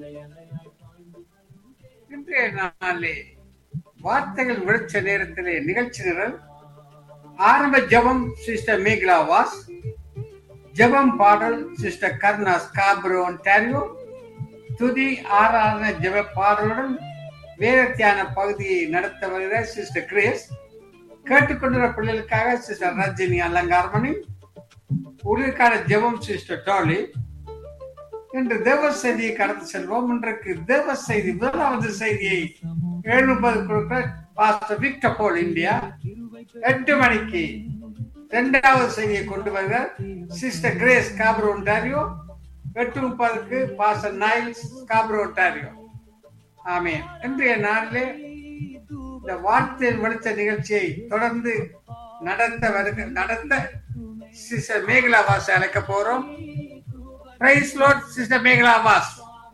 இன்றைய நாளிலே வார்த்தைகள் விளைச்ச நேரத்திலே நிகழ்ச்சி நிரல் ஆரம்ப ஜெபம் சிஸ்டர் மேகலா வாஸ் ஜெபம் பாடல் சிஸ்டர் கர்ணா ஸ்காப்ரோ ஒன்டாரியோ துதி ஆராதன ஜெப பாடலுடன் வேத தியான பகுதியை நடத்த வருகிற சிஸ்டர் கிரேஸ் கேட்டுக்கொண்டிருந்த பிள்ளைகளுக்காக சிஸ்டர் ரஜினி அலங்காரமணி ஊழியர்கான ஜெபம் சிஸ்டர் டாலி இன்று தேவ செய்தியை கடந்து செல்வோம் இன்றைக்கு தேவ செய்தி முதலாவது செய்தியை எழுபது கொடுக்கிற பாஸ்டர் விக்டர் போல் இந்தியா எட்டு மணிக்கு இரண்டாவது செய்தியை கொண்டு வருகிற சிஸ்டர் கிரேஸ் காப்ரோ ஒன்டாரியோ எட்டு முப்பதுக்கு பாஸ்டர் நைல்ஸ் காப்ரோ ஒன்டாரியோ ஆமே இன்றைய நாளிலே இந்த வார்த்தையில் வெளிச்ச நிகழ்ச்சியை தொடர்ந்து நடத்த வருக நடத்த சிஸ்டர் மேகலா வாஸ் அழைக்க போறோம் பிரைஸ் லோட் சிஸ்டர் மேகலா வாஸ்